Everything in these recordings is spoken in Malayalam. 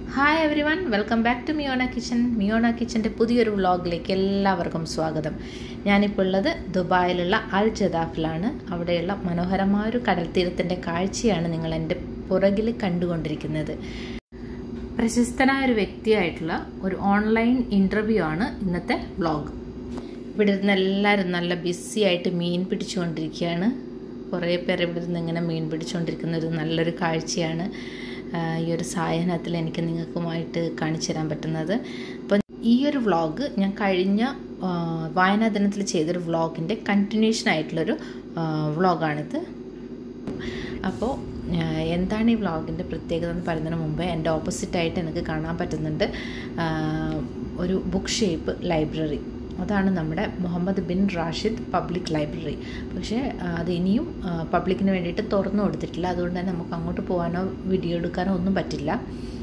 hi everyone welcome back to Miyona kitchen Miyona കിച്ചൻ്റെ പുതിയൊരു വ്ളോഗിലേക്ക് എല്ലാവർക്കും സ്വാഗതം ഞാനിപ്പോൾ ഉള്ളത് ദുബായിലുള്ള അൽ ജദാഫിലാണ് അവിടെയുള്ള മനോഹരമായ ഒരു കടൽ തീരത്തിൻ്റെ കാഴ്ചയാണ് നിങ്ങൾ എൻ്റെ പുറകിൽ കണ്ടുകൊണ്ടിരിക്കുന്നത് പ്രശസ്തനായ ഒരു വ്യക്തിയായിട്ടുള്ള ഒരു ഓൺലൈൻ ഇൻ്റർവ്യൂ ആണ് ഇന്നത്തെ വ്ളോഗ് ഇവിടെ ഇരുന്ന് എല്ലാവരും നല്ല ബിസി ആയിട്ട് മീൻ പിടിച്ചുകൊണ്ടിരിക്കുകയാണ് കുറേ പേർ ഇവിടെ നിന്ന് ഇങ്ങനെ മീൻ പിടിച്ചുകൊണ്ടിരിക്കുന്ന ഒരു നല്ലൊരു കാഴ്ചയാണ് ഈ ഒരു സായനത്തിൽ എനിക്ക് നിങ്ങൾക്കുമായിട്ട് കാണിച്ചു തരാൻ പറ്റുന്നത് അപ്പം ഈ ഒരു വ്ളോഗ് ഞാൻ കഴിഞ്ഞ വായനാ ദിനത്തിൽ ചെയ്തൊരു വ്ളോഗിൻ്റെ കണ്ടിന്യൂഷൻ ആയിട്ടുള്ളൊരു വ്ളോഗാണിത് അപ്പോൾ എന്താണ് ഈ വ്ളോഗിൻ്റെ പ്രത്യേകത എന്ന് പറയുന്നതിന് മുമ്പേ എൻ്റെ ഓപ്പോസിറ്റായിട്ട് എനിക്ക് കാണാൻ പറ്റുന്നുണ്ട് ഒരു ബുക്ക് ഷേപ്പ് ലൈബ്രറി അതാണ് നമ്മുടെ Mohammed bin Rashid public library പക്ഷേ അത് ഇനിയും പബ്ലിക്കിന് വേണ്ടിയിട്ട് തുറന്നു കൊടുത്തിട്ടില്ല അതുകൊണ്ട് തന്നെ നമുക്ക് അങ്ങോട്ട് പോകാനോ വീഡിയോ എടുക്കാനോ ഒന്നും പറ്റില്ല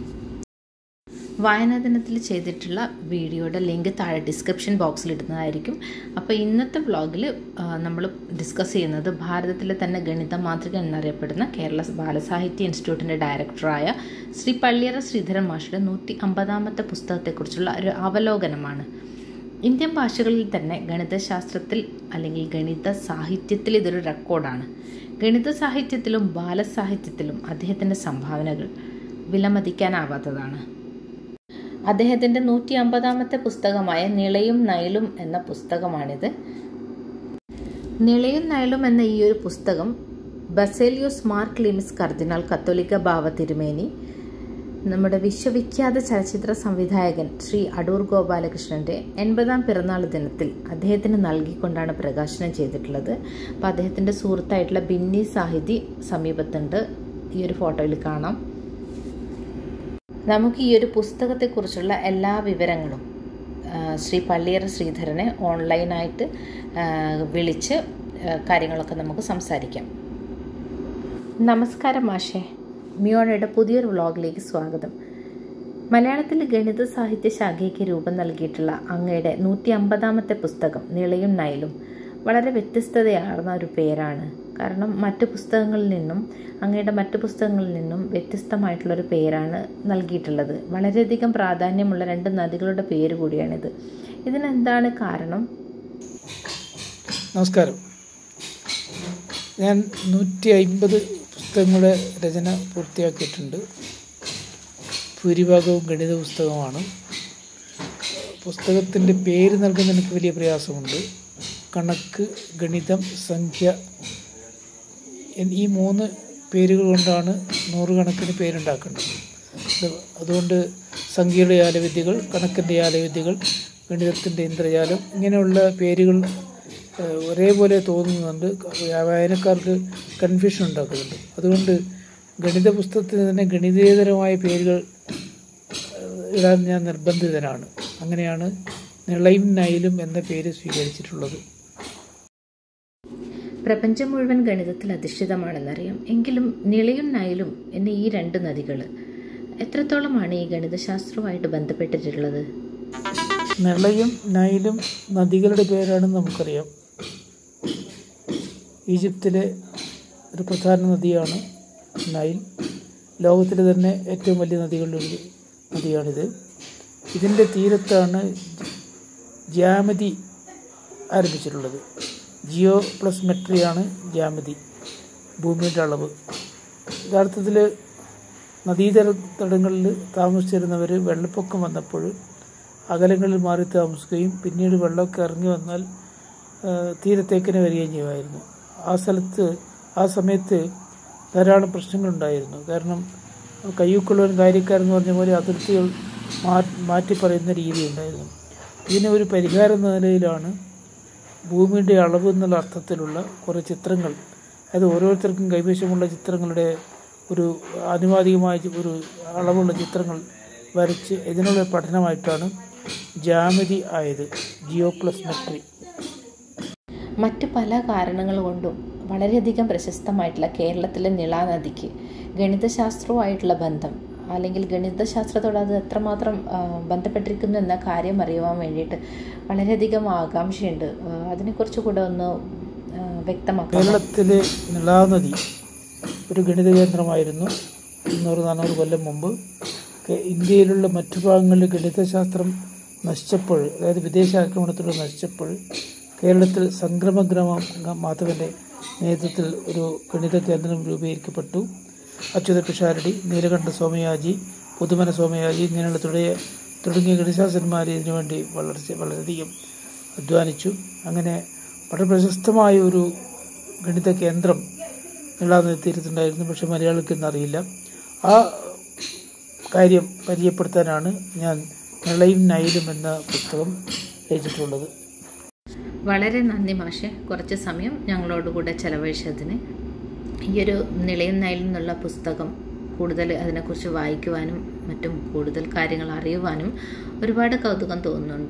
വായനാ ദിനത്തിൽ ചെയ്തിട്ടുള്ള വീഡിയോയുടെ ലിങ്ക് താഴെ ഡിസ്ക്രിപ്ഷൻ ബോക്സിൽ ഇടുന്നതായിരിക്കും അപ്പോൾ ഇന്നത്തെ വ്ളോഗിൽ നമ്മൾ ഡിസ്കസ് ചെയ്യുന്നത് ഭാരതത്തിലെ തന്നെ ഗണിത മാതൃക എന്നറിയപ്പെടുന്ന കേരള ബാലസാഹിത്യ ഇൻസ്റ്റിറ്റ്യൂട്ടിൻ്റെ ഡയറക്ടറായ ശ്രീ പള്ളിയറ ശ്രീധരൻ മാഷയുടെ നൂറ്റി അമ്പതാമത്തെ പുസ്തകത്തെക്കുറിച്ചുള്ള ഒരു അവലോകനമാണ് ഇന്ത്യൻ ഭാഷകളിൽ തന്നെ ഗണിതശാസ്ത്രത്തിൽ അല്ലെങ്കിൽ ഗണിത സാഹിത്യത്തിൽ ഇതൊരു റെക്കോർഡാണ് ഗണിത സാഹിത്യത്തിലും ബാലസാഹിത്യത്തിലും അദ്ദേഹത്തിൻ്റെ സംഭാവനകൾ വിലമതിക്കാനാവാത്തതാണ് അദ്ദേഹത്തിൻ്റെ നൂറ്റി അമ്പതാമത്തെ പുസ്തകമായ നിളയും നൈലും എന്ന പുസ്തകമാണിത് നിളയും നൈലും എന്ന ഈ ഒരു പുസ്തകം ബസേലിയോസ് മാർക്ക് ലിമിസ് കർദിനാൾ കത്തോലിക്ക ബാവ തിരുമേനി നമ്മുടെ വിശ്വവിഖ്യാത ചലച്ചിത്ര സംവിധായകൻ ശ്രീ അടൂർ ഗോപാലകൃഷ്ണൻ്റെ എൺപതാം പിറന്നാൾ ദിനത്തിൽ അദ്ദേഹത്തിന് നൽകിക്കൊണ്ടാണ് പ്രകാശനം ചെയ്തിട്ടുള്ളത് അപ്പോൾ അദ്ദേഹത്തിൻ്റെ സുഹൃത്തായിട്ടുള്ള ബിന്നി സാഹിതി സമീപത്തുണ്ട് ഈ ഒരു ഫോട്ടോയിൽ കാണാം നമുക്ക് ഈ ഒരു പുസ്തകത്തെക്കുറിച്ചുള്ള എല്ലാ വിവരങ്ങളും ശ്രീ പള്ളിയറ ശ്രീധരനെ ഓൺലൈനായിട്ട് വിളിച്ച് കാര്യങ്ങളൊക്കെ നമുക്ക് സംസാരിക്കാം നമസ്കാരം മാഷേ മിയോണയുടെ പുതിയൊരു വ്ളോഗിലേക്ക് സ്വാഗതം മലയാളത്തിൽ ഗണിത സാഹിത്യ ശാഖയ്ക്ക് രൂപം നൽകിയിട്ടുള്ള അങ്ങയുടെ നൂറ്റി അമ്പതാമത്തെ പുസ്തകം നിളയും നൈലും വളരെ വ്യത്യസ്തതയാർന്ന ഒരു പേരാണ് കാരണം മറ്റ് പുസ്തകങ്ങളിൽ നിന്നും അങ്ങയുടെ മറ്റ് പുസ്തകങ്ങളിൽ നിന്നും വ്യത്യസ്തമായിട്ടുള്ളൊരു പേരാണ് നൽകിയിട്ടുള്ളത് വളരെയധികം പ്രാധാന്യമുള്ള രണ്ട് നദികളുടെ പേര് കൂടിയാണിത് ഇതിനെന്താണ് കാരണം നമസ്കാരം ഞാൻ നൂറ്റി അൻപത് പുസ്തകങ്ങളുടെ രചന പൂർത്തിയാക്കിയിട്ടുണ്ട് ഭൂരിഭാഗവും ഗണിത പുസ്തകമാണ് പുസ്തകത്തിൻ്റെ പേര് നൽകുന്ന എനിക്ക് വലിയ പ്രയാസമുണ്ട് കണക്ക് ഗണിതം സംഖ്യ ഈ മൂന്ന് പേരുകൾ കൊണ്ടാണ് നൂറുകണക്കിന് പേരുണ്ടാക്കേണ്ടത് അതുകൊണ്ട് സംഖ്യയുടെ ജാലവിദ്യകൾ കണക്കിൻ്റെ ജാലവിദ്യകൾ ഗണിതത്തിൻ്റെ ഇന്ദ്രജാലം ഇങ്ങനെയുള്ള പേരുകൾ ഒരേപോലെ തോന്നുന്നുണ്ട് വായനക്കാർക്ക് കൺഫ്യൂഷൻ ഉണ്ടാക്കുന്നുണ്ട് അതുകൊണ്ട് ഗണിത പുസ്തകത്തിന് തന്നെ ഗണിതേതരമായ പേരുകൾ ഇടാൻ ഞാൻ നിർബന്ധിതനാണ് അങ്ങനെയാണ് നിളയും നൈലും എന്ന പേര് സ്വീകരിച്ചിട്ടുള്ളത് പ്രപഞ്ചം മുഴുവൻ ഗണിതത്തിൽ അധിഷ്ഠിതമാണെന്നറിയാം എങ്കിലും നിളയും നൈലും എന്ന ഈ രണ്ട് നദികൾ എത്രത്തോളമാണ് ഈ ഗണിതശാസ്ത്രവുമായിട്ട് ബന്ധപ്പെട്ടിട്ടുള്ളത് നിളയും നൈലും നദികളുടെ പേരാണെന്ന് നമുക്കറിയാം ഈജിപ്തിലെ ഒരു പ്രധാന നദിയാണ് നൈൽ ലോകത്തിലെ തന്നെ ഏറ്റവും വലിയ നദികളിലൊരു നദിയാണിത് ഇതിൻ്റെ തീരത്താണ് ജ്യാമതി ആരംഭിച്ചിട്ടുള്ളത് ജിയോ പ്ലസ് മെട്രിയാണ് ജ്യാമതി ഭൂമിയുടെ അളവ് യഥാർത്ഥത്തിൽ നദീതര തടങ്ങളിൽ താമസിച്ചിരുന്നവർ വെള്ളപ്പൊക്കം വന്നപ്പോൾ അകലങ്ങളിൽ മാറി താമസിക്കുകയും പിന്നീട് വെള്ളമൊക്കെ ഇറങ്ങി വന്നാൽ തീരത്തേക്കിനെ വരികയും ചെയ്യുമായിരുന്നു ആ സ്ഥലത്ത് ആ സമയത്ത് ധാരാളം പ്രശ്നങ്ങളുണ്ടായിരുന്നു കാരണം കയ്യൂക്കുള്ളവൻ കാര്യക്കാരെന്ന് പറഞ്ഞ പോലെ അതിർത്തികൾ മാറ്റി പറയുന്ന രീതി ഉണ്ടായിരുന്നു ഇതിന് ഒരു പരിഹാരം എന്ന നിലയിലാണ് ഭൂമിയുടെ അളവ് എന്നുള്ള അർത്ഥത്തിലുള്ള കുറേ ചിത്രങ്ങൾ അതായത് ഓരോരുത്തർക്കും കൈവശമുള്ള ചിത്രങ്ങളുടെ ഒരു ആനുപാതികമായ ഒരു അളവുള്ള ചിത്രങ്ങൾ വരച്ച് ഇതിനുള്ള പഠനമായിട്ടാണ് ജാമിതി ആയത് ജിയോ പ്ലസ് മെട്രി മറ്റ് പല കാരണങ്ങൾ കൊണ്ടും വളരെയധികം പ്രശസ്തമായിട്ടുള്ള കേരളത്തിലെ നിളാ നദിക്ക് ഗണിതശാസ്ത്രവുമായിട്ടുള്ള ബന്ധം അല്ലെങ്കിൽ ഗണിതശാസ്ത്രത്തോട് അത് എത്രമാത്രം ബന്ധപ്പെട്ടിരിക്കുന്നു എന്ന കാര്യം അറിയുവാൻ വേണ്ടിയിട്ട് വളരെയധികം ആകാംക്ഷയുണ്ട് അതിനെക്കുറിച്ച് കൂടെ ഒന്ന് വ്യക്തമാക്കാം കേരളത്തിലെ നിളാനദി ഒരു ഗണിത കേന്ദ്രമായിരുന്നു മുന്നൂറ് നാനൂറ് കൊല്ലം മുമ്പ് കെ- ഇന്ത്യയിലുള്ള മറ്റു ഭാഗങ്ങളിൽ ഗണിതശാസ്ത്രം നശിച്ചപ്പോൾ അതായത് വിദേശ ആക്രമണത്തിലൂടെ നശിച്ചപ്പോൾ കേരളത്തിൽ സംക്രമഗ്രാമ മാധവന്റെ നേതൃത്വത്തിൽ ഒരു ഗണിത കേന്ദ്രം രൂപീകരിക്കപ്പെട്ടു അച്യുത പിഷാരടി നീലകണ്ഠ സോമയാജി പുതുമന സോമയാജി ഇങ്ങനെയുള്ള തുടങ്ങിയ തുടങ്ങിയ ഗണിതശാസ്ത്രന്മാർ ഇതിനുവേണ്ടി വളർച്ച വളരെയധികം അധ്വാനിച്ചു അങ്ങനെ വളരെ പ്രശസ്തമായ ഒരു ഗണിത കേന്ദ്രം നീളാനദി തീരത്തുണ്ടായിരുന്നു പക്ഷെ മലയാളിക്ക് ഇന്നറിയില്ല ആ കാര്യം പരിചയപ്പെടുത്താനാണ് ഞാൻ നിളയും നൈലും എന്ന പുസ്തകം രചിച്ചിട്ടുള്ളത് വളരെ നന്ദി മാഷെ കുറച്ച് സമയം ഞങ്ങളോട് കൂടെ ചെലവഴിച്ചതിന് ഈ ഒരു നിളയും നയിലും എന്നുള്ള പുസ്തകം കൂടുതൽ അതിനെക്കുറിച്ച് വായിക്കുവാനും മറ്റും കൂടുതൽ കാര്യങ്ങൾ അറിയുവാനും ഒരുപാട് കൗതുകം തോന്നുന്നുണ്ട്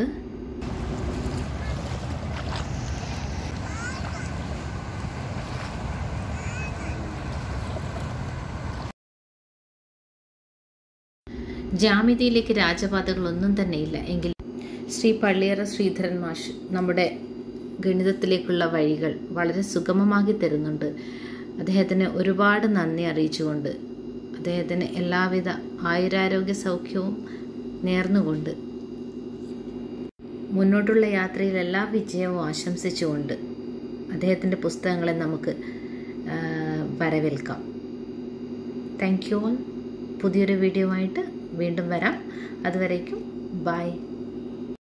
ജാമിതിയിലേക്ക് രാജപാതകളൊന്നും തന്നെയില്ല എങ്കിൽ ശ്രീ പള്ളിയറ ശ്രീധരൻ മാഷ് നമ്മുടെ ഗണിതത്തിലേക്കുള്ള വഴികൾ വളരെ സുഗമമാക്കി തരുന്നുണ്ട് അദ്ദേഹത്തിന് ഒരുപാട് നന്ദി അറിയിച്ചുകൊണ്ട് അദ്ദേഹത്തിന് എല്ലാവിധ ആയുരാരോഗ്യ സൗഖ്യവും നേർന്നുകൊണ്ട് മുന്നോട്ടുള്ള യാത്രയിൽ എല്ലാ വിജയവും ആശംസിച്ചുകൊണ്ട് അദ്ദേഹത്തിൻ്റെ പുസ്തകങ്ങളെ നമുക്ക് ആ, വരവേൽക്കാം താങ്ക് യു ഓൾ പുതിയൊരു വീഡിയോ ആയിട്ട് വീണ്ടും വരാം അതുവരേക്കും ബൈ